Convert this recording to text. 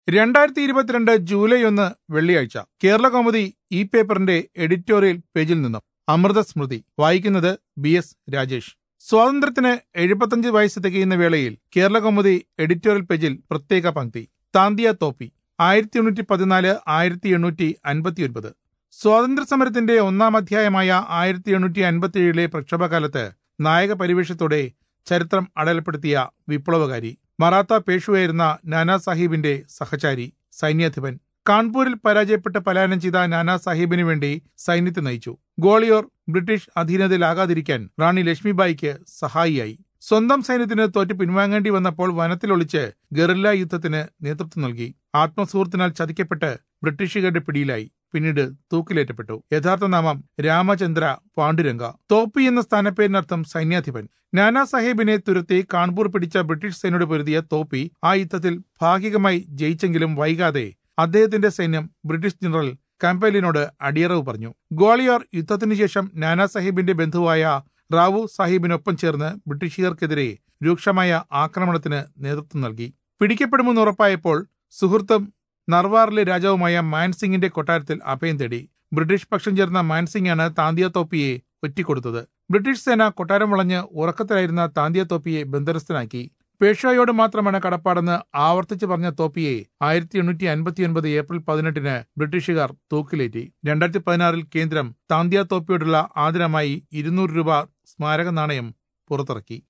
രണ്ടായിരത്തി ഇരുപത്തിരണ്ട് ജൂലൈ ഒന്ന് വെള്ളിയാഴ്ച കേരള കൗമുദി ഈ പേപ്പറിന്റെ എഡിറ്റോറിയൽ പേജിൽ നിന്നും അമൃത സ്മൃതി വായിക്കുന്നത് ബി എസ് രാജേഷ് സ്വാതന്ത്ര്യത്തിന് എഴുപത്തഞ്ച് വയസ്സ് തികയുന്ന വേളയിൽ കേരള കൗമുദി എഡിറ്റോറിയൽ പേജിൽ പ്രത്യേക പങ്ക്തി താന്തിയ തോപ്പി ആയിരത്തി എണ്ണൂറ്റി പതിനാല് ആയിരത്തി എണ്ണൂറ്റി അൻപത്തി ഒൻപത് സ്വാതന്ത്ര്യ സമരത്തിന്റെ ഒന്നാം അധ്യായമായ ആയിരത്തി എണ്ണൂറ്റി അൻപത്തി ഏഴിലെ പ്രക്ഷോഭകാലത്ത് നായക പരിവേഷത്തോടെ ചരിത്രം അടയാളപ്പെടുത്തിയ വിപ്ലവകാരി മറാത്ത പേഷുവായിരുന്ന നാനാ സാഹിബിന്റെ സഹചാരി സൈന്യാധിപൻ കാൺപൂരിൽ പരാജയപ്പെട്ട് പലായനം ചെയ്ത നാനാ സാഹിബിനു വേണ്ടി സൈന്യത്തെ നയിച്ചു ഗോളിയോർ ബ്രിട്ടീഷ് അധീനതയിലാകാതിരിക്കാൻ റാണി ലക്ഷ്മിബായിക്ക് സഹായിയായി സ്വന്തം സൈന്യത്തിന് തോറ്റ് പിൻവാങ്ങേണ്ടി വന്നപ്പോൾ വനത്തിലൊളിച്ച് ഗറില്ല യുദ്ധത്തിന് നേതൃത്വം നൽകി ആത്മസുഹൃത്തിനാൽ ചതിക്കപ്പെട്ട് ബ്രിട്ടീഷുകാരുടെ പിടിയിലായി പിന്നീട് തൂക്കിലേറ്റപ്പെട്ടു യഥാർത്ഥ നാമം രാമചന്ദ്ര പാണ്ഡുരംഗ തോപ്പി എന്ന സ്ഥാനപ്പേരിനർത്ഥം സൈന്യാധിപൻ നാനാ സാഹേബിനെ തുരത്തി കാൺപൂർ പിടിച്ച ബ്രിട്ടീഷ് സേനയോട് പൊരുതിയ തോപ്പി ആ യുദ്ധത്തിൽ ഭാഗികമായി ജയിച്ചെങ്കിലും വൈകാതെ അദ്ദേഹത്തിന്റെ സൈന്യം ബ്രിട്ടീഷ് ജനറൽ കാമ്പലിനോട് അടിയറവ് പറഞ്ഞു ഗ്വാളിയോർ യുദ്ധത്തിനു ശേഷം നാനാ സാഹിബിന്റെ ബന്ധുവായ റാവു സാഹിബിനൊപ്പം ചേർന്ന് ബ്രിട്ടീഷുകാർക്കെതിരെ രൂക്ഷമായ ആക്രമണത്തിന് നേതൃത്വം നൽകി പിടിക്കപ്പെടുമെന്ന് ഉറപ്പായപ്പോൾ സുഹൃത്തും നർവാറിലെ രാജാവുമായ മാൻസിംഗിന്റെ കൊട്ടാരത്തിൽ അഭയം തേടി ബ്രിട്ടീഷ് പക്ഷം ചേർന്ന മാൻസിംഗാണ് താന്തിയ തോപ്പിയെ ഒറ്റിക്കൊടുത്തത് ബ്രിട്ടീഷ് സേന കൊട്ടാരം വളഞ്ഞ് ഉറക്കത്തിലായിരുന്ന താന്തിയ തോപ്പിയെ ബന്ദരസ്ഥനാക്കി പേഷ്വയോട് മാത്രമാണ് കടപ്പാടെന്ന് ആവർത്തിച്ചു പറഞ്ഞ തോപ്പിയെ ആയിരത്തി എണ്ണൂറ്റി അൻപത്തിയൊൻപത് ഏപ്രിൽ പതിനെട്ടിന് ബ്രിട്ടീഷുകാർ തൂക്കിലേറ്റി രണ്ടായിരത്തി പതിനാറിൽ കേന്ദ്രം താന്തിയ തോപ്പിയോടുള്ള ആദരമായി ഇരുന്നൂറ് രൂപ സ്മാരക നാണയം പുറത്തിറക്കി